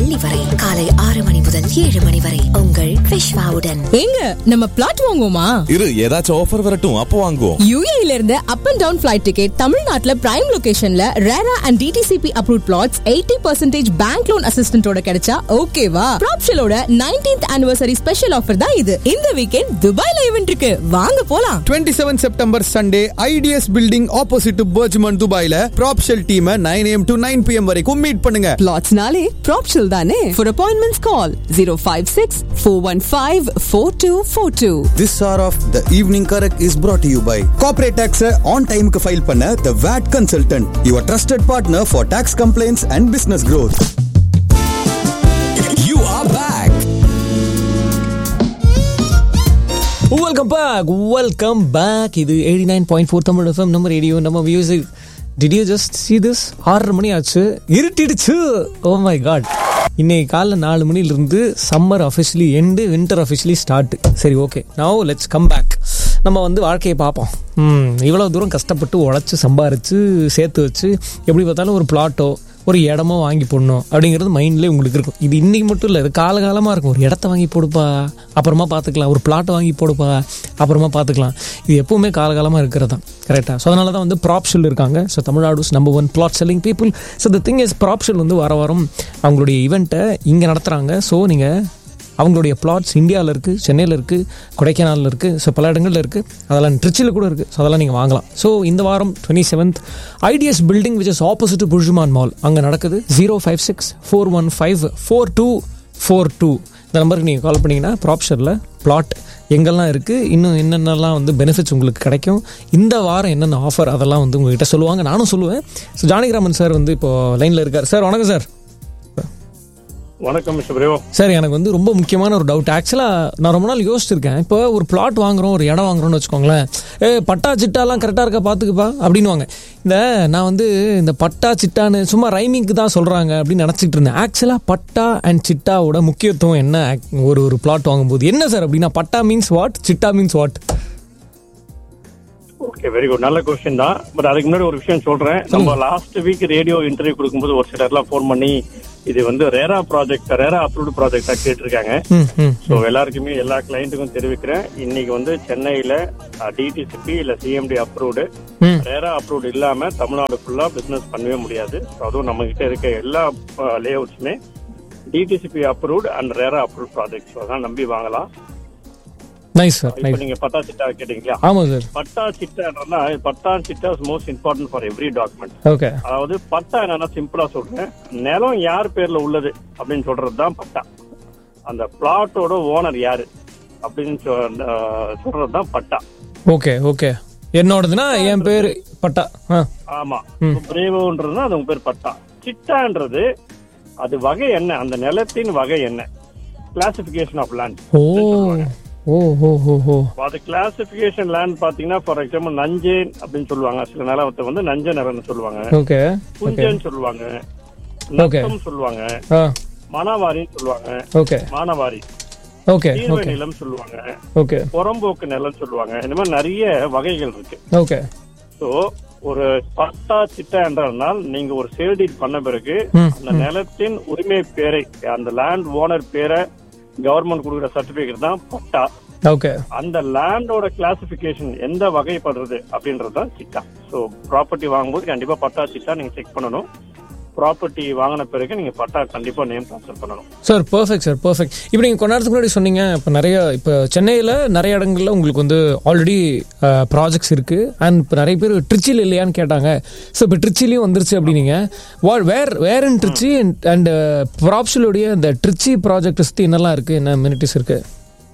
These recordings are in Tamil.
வெள்ளி வரை காலை ஆறு மணி முதல் ஏழு மணி வரை உங்கள் விஷ்வாவுடன் எங்க நம்ம பிளாட் வாங்குவோமா இரு ஏதாச்சும் ஆஃபர் வரட்டும் அப்போ வாங்குவோம் யூஏல இருந்து up and down flight ticket தமிழ்நாட்டுல பிரைம் லொகேஷன்ல RERA and DTCP approve plots eighty percentage bank loan அசிஸ்டன்டோட கிடைச்சா ஓகேவா ப்ராப்ஷலோட நைன்டீன்த் ஆனிவர்சரி ஸ்பெஷல் ஆஃபர் தான் இது இந்த வீக்கெண்ட் துபாய்ல ஈவென்ட் இருக்கு வாங்க போலாம் 27 September Sunday ITS building opposite Burjuman துபாயில Propshell team nine AM to nine PM வரைக்கும் மீட் பண்ணுங்க பிளாட்ஸ்னாலே ப்ராப்ஷல் தானே for appointments call zero five six four one five four two four two this hour of the evening correct is brought to you by corporate tax on டைமுக்கு ஃபைல் பண்ண the VAT consultant your trusted partner for tax complaints and business growth you are back welcome back welcome back இது eighty nine point four Tamil FM நம்ம ரேடியோ நம்ம music did you just see this ஆறரை மணி ஆச்சு இருட்டிடுச்சு ஓ மை காட் இன்னைக்கு காலைல நாலு மணிலிருந்து summer officially end winter officially start சரி okay now let's come back நம்ம வந்து வாழ்க்கையை பார்ப்போம் ம், இவ்வளவு தூரம் கஷ்டப்பட்டு உழைச்சி சம்பாரிச்சு சேர்த்து வச்சு எப்படி பார்த்தாலும் ஒரு பிளாட்டோ ஒரு இடமோ வாங்கி போடணும் அப்படிங்கிறது மைண்ட்லேயே உங்களுக்கு இருக்கும் இது இன்னைக்கு மட்டும் இல்லை இது காலகாலமாக இருக்கும் ஒரு இடத்த வாங்கி போடுப்பா அப்புறமா பார்த்துக்கலாம் ஒரு பிளாட்டை வாங்கி போடுப்பா அப்புறமா பார்த்துக்கலாம் இது எப்பவுமே காலகாலமாக இருக்கிறது தான் கரெக்டாக ஸோ அதனால தான் வந்து ப்ராப்ஷல் இருக்காங்க ஸோ தமிழ்நாடுஸ் number one plot selling people so the thing is Propshell வந்து வார வாரம் அவங்களுடைய ஈவெண்ட்டை இங்கே நடத்துகிறாங்க ஸோ நீங்கள் அவங்களுடைய பிளாட்ஸ் இந்தியாவில் இருக்குது சென்னையில் இருக்குது கொடைக்கானலில் இருக்குது ஸோ பல இடங்களில் இருக்குது அதெல்லாம் ட்ரிச்சில் கூட இருக்குது ஸோ அதெல்லாம் நீங்கள் வாங்கலாம் ஸோ இந்த வாரம் twenty seventh ITS building which is opposite Burjuman mall அங்கே நடக்குது zero five six four one five four two four two இந்த நம்பருக்கு நீங்கள் கால் பண்ணிங்கன்னா ப்ராப்ஷரில் பிளாட் எங்கெல்லாம் இருக்குது இன்னும் என்னென்னலாம் வந்து பெனிஃபிட்ஸ் உங்களுக்கு கிடைக்கும் இந்த வாரம் என்னென்ன ஆஃபர் அதெல்லாம் வந்து உங்ககிட்ட சொல்லுவாங்க நானும் சொல்லுவேன் ஸோ ஜானகிராமன் சார் வந்து இப்போ லைனில் இருக்கார் சார் வணக்கம் சார் வணக்கம் மிஸ்டர் பிரேவோ சார் எனக்கு வந்து ரொம்ப முக்கியமான ஒரு டவுட் ஆக்சுவலாக நான் ரொம்ப நாள் யோசிச்சிருக்கேன் இப்போ ஒரு பிளாட் வாங்குறோம் ஒரு இடம் வாங்குறோம்னு வச்சுக்கோங்களேன் ஏ பட்டா சிட்டாலாம் கரெக்டாக இருக்கா பார்த்துக்குப்பா அப்படின்னுவாங்க இந்த நான் வந்து இந்த பட்டா சிட்டான்னு சும்மா ரைமிங்க்கு தான் சொல்கிறாங்க அப்படின்னு நினச்சிட்டு இருந்தேன் ஆக்சுவலாக பட்டா அண்ட் சிட்டாவோட முக்கியத்துவம் என்ன ஒரு ஒரு பிளாட் வாங்கும்போது என்ன சார் அப்படின்னா patta means what chitta means what okay very good நல்ல கொஸ்டின் தான் பட் அதுக்கு முன்னாடி ஒரு விஷயம் சொல்றேன் நம்ம லாஸ்ட் வீக் ரேடியோ இன்டர்வியூ கொடுக்கும்போது ஒரு சிலர்லாம் ஃபோன் பண்ணி இது வந்து ரேரா ப்ராஜெக்ட் ரேரா அப்ரூவ்டு ப்ராஜெக்டா கேட்டிருக்காங்க ம் ம் ஸோ எல்லாருக்குமே எல்லா கிளைண்ட்டுக்கும் தெரிவிக்கிறேன் இன்னைக்கு வந்து சென்னையில டிடிசிபி இல்ல சிஎம்டி அப்ரூவ்டு ம். ரேரா அப்ரூவ்டு இல்லாம தமிழ்நாடு ஃபுல்லா பிசினஸ் பண்ணவே முடியாது So அதுவும் நம்ம கிட்ட இருக்க எல்லா லே அவுட்ஸுமே DTCP approved and RERA approve project அதான் நம்பி வாங்கலாம் நைஸ் சார் இப்போ நைஸ் நீங்க பட்டா சிட்டா கேட்டீங்களா ஆமாம் சார் பட்டா சிட்டான்றதுனா patta chitta most important for every document okay அதாவது பட்டா என்னன்னா சிம்பிளா சொல்றேன் நிலம் யார் பேர்ல உள்ளது அப்படின்னு சொல்றது தான் பட்டா அந்த பிளாட்டோட ஓனர் யாரு அப்படின்னு சொல்றது தான் பட்டா ஓகே ஓகே என்னோடதுன்னா என் பேர் பட்டா ஆ ஆமா பிரேவோன்றதுனா அது உங்க பேர் பட்டா சிட்டான்றது அது வகை என்ன அந்த நிலத்தின் வகை என்ன classification of land oh oh oh oh oh அது கிளாசிபிகேஷன் லேண்ட் பாத்தீங்கன்னா ஃபார் எக்ஸாம்பிள் நஞ்சேன் அப்படின்னு சொல்லுவாங்க சில நிலத்தை வந்து நஞ்ச நிலம்னு சொல்லுவாங்க ஓகே ஓகே புஞ்சன்னு சொல்லுவாங்க Okay. நத்தம் சொல்லுவாங்க ஆ மணவாரின்னு சொல்லுவாங்க ஓகே மானவாரி ஓகே தீர்வை ஓகே நிலம் சொல்லுவாங்க ஓகே புறம்போக்கு நிலம் சொல்லுவாங்க இந்த மாதிரி நிறைய வகைகள் இருக்கு ஓகே சோ ஒரு பட்டா சிட்டா என்றால் நீங்க ஒரு சேல்டீட் பண்ண பிறகு ம், அந்த நிலத்தின் உரிமை பேரை அந்த லேண்ட் ஓனர் பேரை கவர்மெண்ட் கொடுக்குற சர்டிபிகேட் தான் பட்டா ஓகே அந்த லேண்டோட கிளாசிபிகேஷன் எந்த வகைப்படுறது அப்படின்றது தான் சிட்டா ஸோ ப்ராப்பர்ட்டி வாங்கும்போது கண்டிப்பா பட்டா சிட்டா நீங்க செக் பண்ணணும் ப்ராப்பர்ட்டி வாங்கின பிறகு நீங்க பட்டா கண்டிப்பா நேம் ட்ரான்ஸ்ஃபர் பண்ணணும் சார் பர்ஃபெக்ட் சார் பர்ஃபெக்ட் இப்போ நீங்கள் கொஞ்ச நேரத்துக்கு முன்னாடி சொன்னீங்க இப்போ நிறைய இப்போ சென்னையில் நிறைய இடங்கள்ல உங்களுக்கு வந்து ஆல்ரெடி ப்ராஜெக்ட்ஸ் இருக்குது அண்ட் இப்போ நிறைய பேர் ட்ரிச்சியில் இல்லையான்னு கேட்டாங்க ஸோ இப்போ ட்ரிச்சிலையும் வந்துருச்சு அப்படின்னீங்க வா வேர் வேர் இன் ட்ரிச்சி அண்ட் ப்ராப்ஷலுடைய இந்த ட்ரிச்சி ப்ராஜெக்ட் சுற்றி என்னெல்லாம் இருக்குது என்ன மினிட்டிஸ் இருக்குது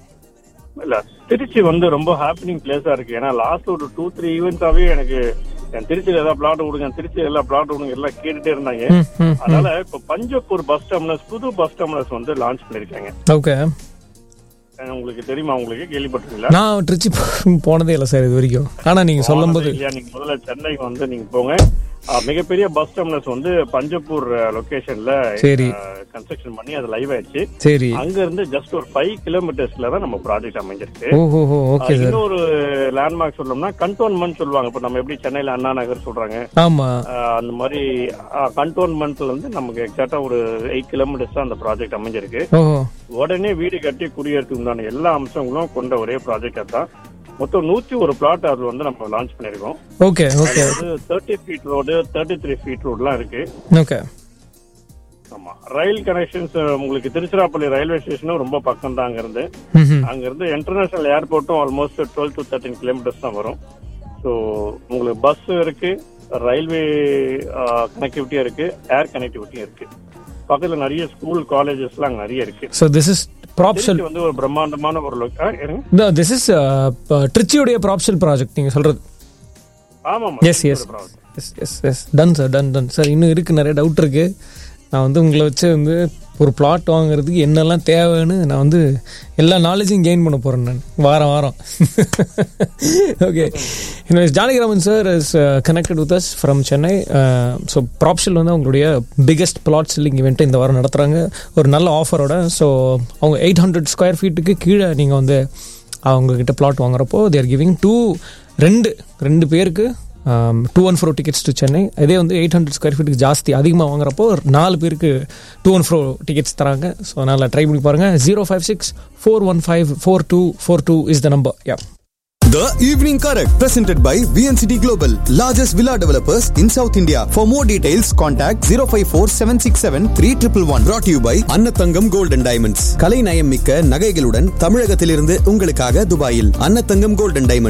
இல்ல திருச்சி வந்து ரொம்ப ஹாப்பினிங் பிளேஸா இருக்கு ஏன்னா லாஸ்ட் ஒரு டூ த்ரீ ஈவெண்ட்ஸாவே எனக்கு என் திருச்சியில ஏதாவது பிளாட் விடுங்க திருச்சியில எல்லா பிளாட் விடுங்க எல்லாம் கேட்டுட்டே இருந்தாங்க ம் ம் அதனால இப்ப பஞ்சப்பூர் பஸ் டெர்மினஸ் புது பஸ் டெர்மினஸ் வந்து லான்ச் பண்ணிருக்காங்க ஓகே அஹ் உங்களுக்கு தெரியுமா உங்களுக்கு கேள்விப்பட்டிருக்கீங்களா நான் ட்ரிச்சி போனதே இல்லை சார் இது வரைக்கும் ஆனால் நீங்கள் சொல்லும்போது இல்லையா நீங்க முதல்ல சென்னைக்கு வந்து நீங்க போங்க ஆ, மிகப்பெரிய பஸ் டெர்மினஸ் வந்து பஞ்சப்பூர் லொகேஷன்ல சரி. கன்ஸ்ட்ரக்ஷன் பண்ணி அது லைவ் ஆயிடுச்சு சரி அங்க இருந்து ஜஸ்ட் ஒரு ஃபைவ் கிலோமீட்டர்ஸ்ல தான் நம்ம ப்ராஜெக்ட் அமைஞ்சிருக்கு ஓஹோ ஓகே ஆ, சார் இன்னொரு லேண்ட்மார்க் சொல்லணும்னா கண்டோன்மெண்ட் சொல்லுவாங்க இப்ப நம்ம எப்படி சென்னையில அண்ணா நகர் சொல்றாங்க ஆமா ஆஹ் அந்த மாதிரி கண்டோன்மெண்ட்ல இருந்து நமக்கு எக்ஸாக்டா ஒரு எயிட் கிலோமீட்டர்ஸ் தான் அந்த ப்ராஜெக்ட் அமைஞ்சிருக்கு ஓஹோ உடனே வீடு கட்டி குடியேறதுக்கு உண்டான எல்லா அம்சங்களும் கொண்ட ஒரே ப்ராஜெக்ட் தான் மொத்தம் நூத்தி ஒரு பிளாட் அது வந்து நம்ம லான்ச் பண்ணிருக்கோம் ஓகே ஓகே அது thirty feet road thirty three feet ரோடுலாம் இருக்கு ஓகே ஆமா ரயில் கனெக்ஷன்ஸ் உங்களுக்கு திருச்சிராப்பள்ளி ரயில்வே ஸ்டேஷனும் ரொம்ப பக்கம் தான் அங்க இருந்து அங்க இருந்து இன்டர்நேஷனல் ஏர்போர்ட்டும் almost twelve to thirteen kilometres தான் வரும் ஸோ உங்களுக்கு பஸ் இருக்கு ரயில்வே கனெக்டிவிட்டியும் இருக்கு ஏர் கனெக்டிவிட்டியும் இருக்கு பக்கத்துல நிறைய ஸ்கூல் காலேஜஸ்லாம் அங்க நிறைய இருக்கு so this is Propshell Tiruchi வந்து ஒரு பிரம்மாண்டமான ஒரு லொ- ஆ, இருங்க. திஸ் இஸ் ட்ரிச்சியோடைய ப்ராப்ஷல் ப்ராஜெக்ட் நீங்க சொல்றது ஆமாமா yes yes yes yes yes done sir done done sir இன்னும் இருக்கு நிறைய டவுட் இருக்கு நான் வந்து உங்களை வச்சு வந்து ஒரு பிளாட் வாங்குறதுக்கு என்னெல்லாம் தேவைன்னு நான் வந்து எல்லா நாலேஜும் கெயின் பண்ண போறேன் நான் வாரம் வாரம் ஓகே இன்னும் Janakiraman sir is connected with us from Chennai so Propshell வந்து அவங்களுடைய பிக்கெஸ்ட் பிளாட் செல்லிங் இவெண்ட்டை இந்த வாரம் நடத்துகிறாங்க ஒரு நல்ல ஆஃபரோட ஸோ அவங்க எயிட் ஹண்ட்ரட் ஸ்கொயர் ஃபீட்டுக்கு கீழே நீங்கள் வந்து அவங்க கிட்ட பிளாட் வாங்குறப்போ தேர் கிவிங் டூ ரெண்டு ரெண்டு பேருக்கு two one four tickets to Chennai இதே வந்து எயிட் ஹண்ட்ரட் ஸ்கொயர் ஃபீட்டுக்கு ஜாஸ்தி அதிகமாக வாங்குறப்போ ஒரு நாலு பேருக்கு டூ ஒன் ஃபோர் டிக்கெட்ஸ் தராங்க ஸோ அதனால் ட்ரை பண்ணி பாருங்கள் zero five six four one five four two four two is the number yeah The Evening Correct, presented by VNCT Global, largest villa developers in South India. For more details, contact 054 767 3111. Brought to you by Annathangam Gold and Diamonds. கலை நயம் மிக்க நகைகளுடன் தமிழகத்திலிருந்து உங்களுக்காக துபாயில் அன்னத்தங்கம் Gold and Diamonds.